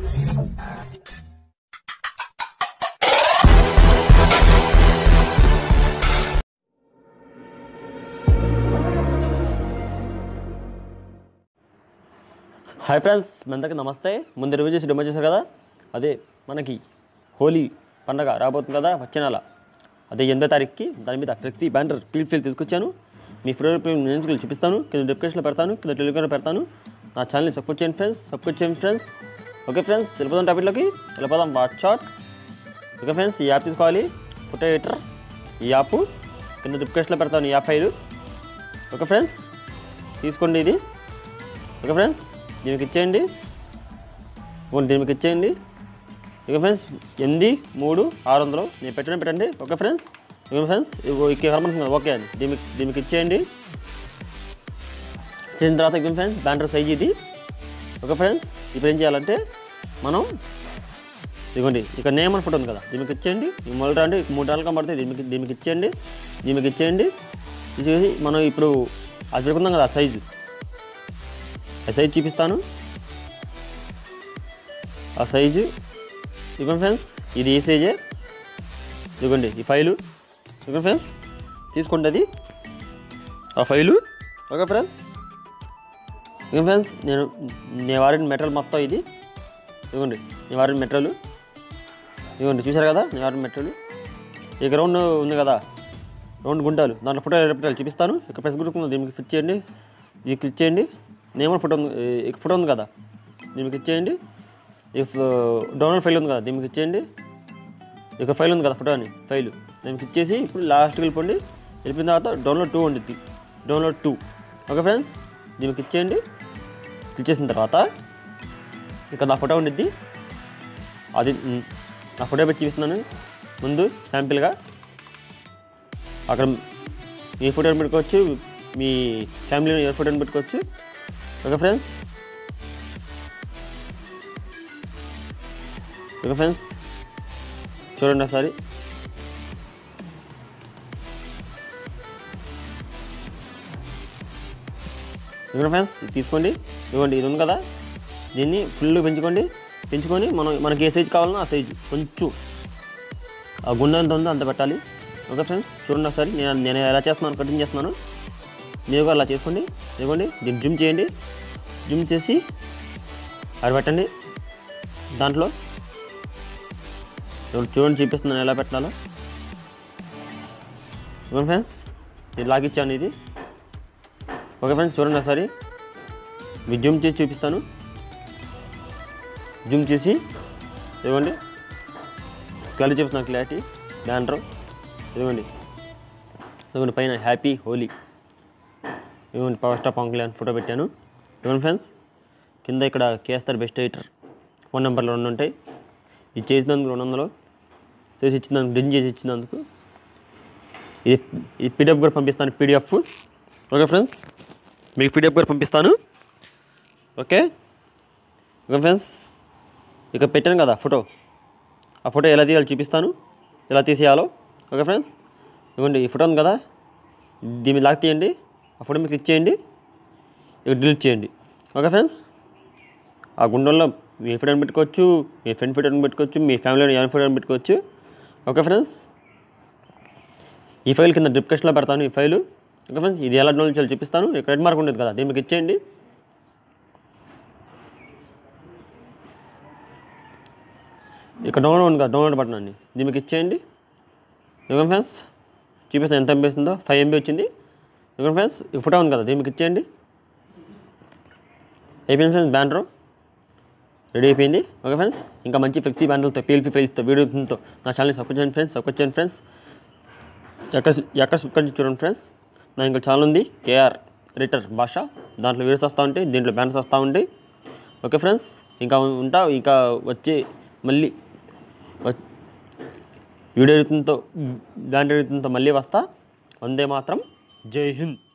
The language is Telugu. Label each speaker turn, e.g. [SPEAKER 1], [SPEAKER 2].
[SPEAKER 1] హాయ్ ఫ్రెండ్స్ మీ అందరికీ నమస్తే ముందు రివ్యూ చేసి డెమో చేశారు కదా అదే మనకి హోలీ పండగ రాబోతుంది కదా వచ్చే నెల అదే ఎనిమిదో తారీఖుకి దాని మీద ఫ్లెక్సీ బ్యానర్ పీల్ ఫీల్ తీసుకొచ్చాను మీ ఫోటో నేను చూపిస్తాను కింద డిస్క్రిప్షన్లో పెడతాను కింద టెలిగ్రామ్లో పెడతాను నా ఛానల్ని సపోర్ట్ చేయండి ఫ్రెండ్స్ సపోర్ట్ చేయండి ఫ్రెండ్స్ ఓకే ఫ్రెండ్స్ వెళ్ళిపోదాం టాపిక్లోకి వెళ్ళిపోదాం వాట్ షాట్ ఓకే ఫ్రెండ్స్ ఈ యాప్ తీసుకోవాలి ఫోటో ఎడిటర్ ఈ యాప్ కింద డిస్క్రిప్షన్లో పెడతాను ఈ యాప్ ఫైల్ ఓకే ఫ్రెండ్స్ తీసుకోండి ఇది ఓకే ఫ్రెండ్స్ దీనికి ఇచ్చేయండి ఓకే దీనికి ఇచ్చేయండి ఓకే ఫ్రెండ్స్ ఎనిమిది మూడు ఆరు వందలు నేను పెట్టడం పెట్టండి ఓకే ఫ్రెండ్స్ ఓకే ఫ్రెండ్స్ ఇగో ఇక్కడ కనబడుతుంది కదా, ఓకే అండి దీనికి దీనికి ఇచ్చేయండి ఇచ్చిన తర్వాత ఓకే ఫ్రెండ్స్ బ్యానర్ సైజ్ ఇది ఓకే ఫ్రెండ్స్ ఇప్పుడు ఏం చేయాలంటే మనం ఇదిగోండి ఇక్కడ నేమ్ అని ఫోటో ఉంది కదా దీనికి ఇచ్చేయండి ఈ మొదటి రండి మూడు రాళ్ళు కనబడితే దీనికి దీనికి ఇచ్చేయండి దీనికి ఇచ్చేయండి ఇచ్చేసి మనం ఇప్పుడు అది పెట్టుకుందాం కదా సైజు ఆ సైజు చూపిస్తాను ఆ సైజు ఇదిగోండి ఫ్రెండ్స్ ఇది ఏ సైజే ఇదిగోండి ఈ ఫైలు ఇదిగోండి ఫ్రెండ్స్ తీసుకోండి అది ఆ ఫైలు ఓకే ఫ్రెండ్స్ ఇదిగోండి ఫ్రెండ్స్ నేను నేను వాడిన మెటీరియల్ మొత్తం ఇది ఇదిగోండి నేను వాడిన మెటీరియల్ ఇదిగోండి చూసారు కదా నేను వాడిన మెటీరియల్ ఇక రౌండ్ ఉంది కదా రౌండ్ గుంటాలు దాంట్లో ఫోటో పెట్టాలి చూపిస్తాను ఇక ప్రెస్ గ్రూప్ ఉంది దీనికి ఫిట్ చేయండి ఇది క్లిక్ చేయండి నేమో ఫోటో ఉంది ఇక ఫోటో ఉంది కదా దీనికి ఇచ్చేయండి ఇక డౌన్లోడ్ ఫైల్ ఉంది కదా దీనికి ఇచ్చేయండి ఇక ఫైల్ ఉంది కదా ఫోటో అని ఫైల్ దీనికి ఇచ్చేసి ఇప్పుడు లాస్ట్కి వెళ్ళిపోండి వెళ్ళిపోయిన తర్వాత డౌన్లోడ్ టూ ఉండిద్ది డౌన్లోడ్ టూ ఓకే ఫ్రెండ్స్ దీనికి ఇచ్చేయండి క్లిక్ చేసిన తర్వాత ఇక్కడ నా ఫోటో ఉండిద్ది అది మ్, నా ఫోటో పెట్టి చూపిస్తున్నాను ముందు శాంపిల్గా అక్కడ మీ ఫోటోని పెట్టుకోవచ్చు మీ ఫ్యామిలీలో ఎవరి ఫోటోని పెట్టుకోవచ్చు ఓకే ఫ్రెండ్స్ ఓకే ఫ్రెండ్స్ చూడండి ఒకసారి ఓకే ఫ్రెండ్స్ ఇది తీసుకోండి ఇవ్వండి ఇది ఉంది కదా దీన్ని ఫుల్ పెంచుకోండి పెంచుకొని మనం మనకి ఏ సైజు కావాలన్నా ఆ సైజు కొంచెం ఆ గుండె ఎంత ఉందో అంత పెట్టాలి ఓకే ఫ్రెండ్స్ చూడండి ఒకసారి నేను నేను ఎలా చేస్తున్నాను కటింగ్ చేస్తున్నాను మీరు కూడా అలా చేసుకోండి ఇదిగోండి దీన్ని జూమ్ చేయండి జూమ్ చేసి అది పెట్టండి దాంట్లో చూడండి చూడండి చూపిస్తున్నాను ఎలా పెట్టాలో ఓకే ఫ్రెండ్స్ నేను లాగిచ్చాను ఇది ఓకే ఫ్రెండ్స్ చూడండి ఒకసారి మీరు జూమ్ చేసి చూపిస్తాను జూమ్ చేసి ఇదిగోండి క్లారిటీ చూపిస్తున్నాను క్లారిటీ బ్యానర్ ఇదిగోండి ఇదిగోండి పైన హ్యాపీ హోలీ ఇదిగోండి power star Pawan Kalyan photo పెట్టాను ఇదిగోండి ఫ్రెండ్స్ కింద ఇక్కడ కేస్తారు బెస్ట్ ఎడిటర్ ఫోన్ నెంబర్లు రెండు ఉంటాయి ఇది చేసినందుకు రెండు వందలు చేసి ఇచ్చినందుకు డిన్ చేసి ఇచ్చినందుకు ఇది ఈ పీడిఎఫ్ కూడా పంపిస్తాను పీడిఎఫ్ ఓకే ఫ్రెండ్స్ మీకు పీడిఎఫ్ కూడా పంపిస్తాను ఓకే ఓకే ఫ్రెండ్స్ ఇక పెట్టాను కదా ఫోటో ఆ ఫోటో ఎలా తీయాలో చూపిస్తాను ఎలా తీసేయాలో ఓకే ఫ్రెండ్స్ ఇవ్వండి ఈ ఫోటో ఉంది కదా దీన్ని లాక్ తీయండి ఆ ఫోటో మీకు క్లిక్ చేయండి ఇక డిలీట్ చేయండి ఓకే ఫ్రెండ్స్ ఆ గుండంలో మీ ఫోటోని పెట్టుకోవచ్చు మీ ఫ్రెండ్ ఫోటోని పెట్టుకోవచ్చు మీ ఫ్యామిలీలో ఎవరి ఫోటోని పెట్టుకోవచ్చు ఓకే ఫ్రెండ్స్ ఈ ఫైల్ కింద డిస్క్రిప్షన్లో పెడతాను ఈ ఫైలు ఓకే ఫ్రెండ్స్ ఇది ఎలా డౌన్లోడ్ చేయాలో చూపిస్తాను ఇక్కడ రెడ్ మార్క్ ఉంటుంది కదా దీన్ని మీకు ఇచ్చేయండి ఇక్కడ డౌన్లోడ్ ఉంది కదా డౌన్లోడ్ బటన్ అండి దీన్ని మీకు ఇచ్చేయండి ఓకే ఫ్రెండ్స్ చూపిస్తాను ఎంత ఎంబీ వస్తుందో ఫైవ్ ఎంబీ వచ్చింది ఓకే ఫ్రెండ్స్ ఈ ఫోటో ఉంది కదా దీన్ని మీకు ఇచ్చేయండి అయిపోయింది ఫ్రెండ్స్ బ్యానర్ రెడీ అయిపోయింది ఓకే ఫ్రెండ్స్ ఇంకా మంచి ఫ్లెక్సీ బ్యానర్లతో పీఎల్పీ ఫైల్స్తో వీడియోతో నా ఛానల్ని సపోర్ట్ చేయండి ఫ్రెండ్స్ సపోర్ట్ చేయండి ఫ్రెండ్స్ ఎక్కడ ఎక్కడ సబ్స్క్రైబ్ చేసి చూడండి ఫ్రెండ్స్ నా ఇంకా ఛానల్ ఉంది కేఆర్ రిటర్ భాష దాంట్లో వీడియోస్ వస్తూ ఉంటాయి దీంట్లో బ్యానర్స్ వస్తూ ఉంటాయి ఓకే ఫ్రెండ్స్ ఇంకా ఉంటా ఇంకా వచ్చి మళ్ళీ వ- వీడియో ఎడిటింగ్తో బ్రాండ్ ఎడిటింగ్తో మళ్ళీ వస్తా వందే మాత్రం జై హింద్